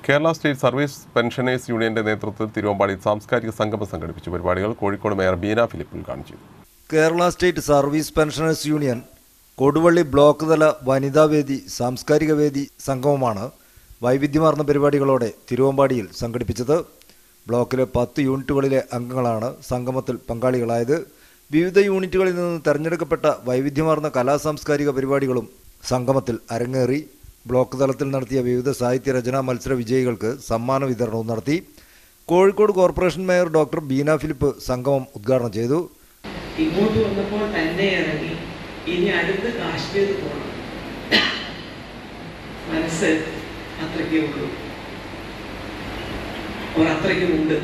Kerala state service pensioners യൂണിയന്റെ നേതൃത്വത്തിൽ തിരുവമ്പാടി സാംസ്കാരിക സംഗമം സംഘടിപ്പിച്ചു പരിപാടികൾ കോഴിക്കോട് മേയർ ബീന ഫിലിപ്പ് ഉദ്ഘാടനം ചെയ്തു Kerala state service pensioners union Koduvally block തല വനിതാവേദി സാംസ്കാരിക വേദി സംഗമമാണ് വൈവിധ്യമാർന്ന പരിപാടികളോടെ തിരുവമ്പാടിയിൽ സംഘടിപ്പിച്ചത് ബ്ലോക്കിലെ പത്ത് യൂണിറ്റുകളിലെ അംഗങ്ങളാണ് സംഗമത്തിൽ പങ്കാളികളായത് വിവിധ യൂണിറ്റുകളിൽ നിന്ന് തെരഞ്ഞെടുക്കപ്പെട്ട വൈവിധ്യമാർന്ന കലാസാംസ്കാരിക പരിപാടികളും സംഗമത്തിൽ അരങ്ങേറി ബ്ലോക്ക് തലത്തിൽ നടത്തിയ വിവിധ സാഹിത്യ രചനാ മത്സര വിജയികൾക്ക് സമ്മാന വിതരണവും നടത്തി Kozhikode corporation mayor doctor Beena Philip സംഗമം ഉദ്ഘാടനം ചെയ്തു ഇങ്ങോട്ട് വന്നപ്പോൾ തന്നെ ഇറങ്ങി ഇനി അടുത്ത് കാശ്മീർ പോകണം മനസ്സ് അത്രയ്ക്കേ ഉള്ളൂ അവർ അത്രയ്ക്കുമുണ്ട്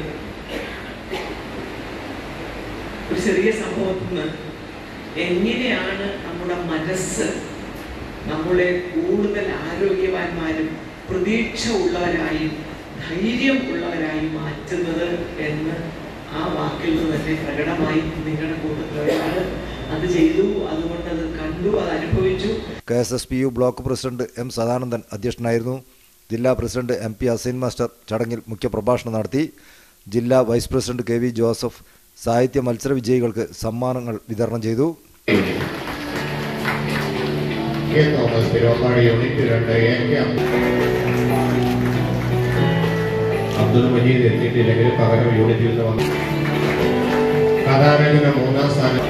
ഒരു ചെറിയ സംഭവത്തിൽ നിന്ന് എങ്ങനെയാണ് നമ്മുടെ മനസ്സ് നമ്മളെ കൂടുതൽ ആരോഗ്യവാന്മാരും പ്രതീക്ഷ ഉള്ളവരായും ധൈര്യം ഉള്ളവരായും മാറ്റുന്നത് എന്ന് ആ വാക്കിൽ നിന്ന് തന്നെ പ്രകടമായി നിങ്ങളുടെ കൂട്ടത്തിൽ ഒരാൾ അത് ചെയ്തു അതുകൊണ്ട് അത് കണ്ടു അത് അനുഭവിച്ചു K S S P U block president M Sadanandan അധ്യക്ഷനായിരുന്നു ജില്ലാ president M P Assain master ചടങ്ങിൽ മുഖ്യപ്രഭാഷണം നടത്തി ജില്ലാ vice president K V Joseph സാഹിത്യ മത്സര വിജയികൾക്ക് സമ്മാനങ്ങൾ വിതരണം ചെയ്തു കെ തോമസ് തിരുവമ്പാടി യൂണിറ്റ് രണ്ട് എ കെ അബ്ദുൽ മജീദ് എത്തിയിട്ടില്ലെങ്കിൽ പകരം യൂണിറ്റിൽ നിന്ന് വന്നു കഥാരചന മൂന്നാം സ്ഥാനം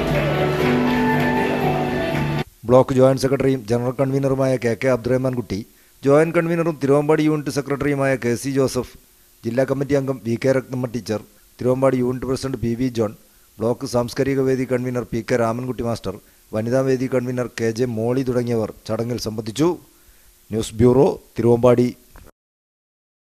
ബ്ലോക്ക് ജോയിന്റ് സെക്രട്ടറിയും ജനറൽ കൺവീനറുമായ K K Abdurahman Kutty joint കൺവീനറും തിരുവമ്പാടി യൂണിറ്റ് സെക്രട്ടറിയുമായ കെ സി ജോസഫ് ജില്ലാ കമ്മിറ്റി അംഗം V K Rathnamma teacher Thiruvambady unit president P V John block സാംസ്കാരിക വേദി convener P K Ramankutty master വനിതാ വേദി കൺവീനർ കെ ജെ മോളി തുടങ്ങിയവർ ചടങ്ങിൽ സംബന്ധിച്ചു ന്യൂസ് ബ്യൂറോ തിരുവമ്പാടി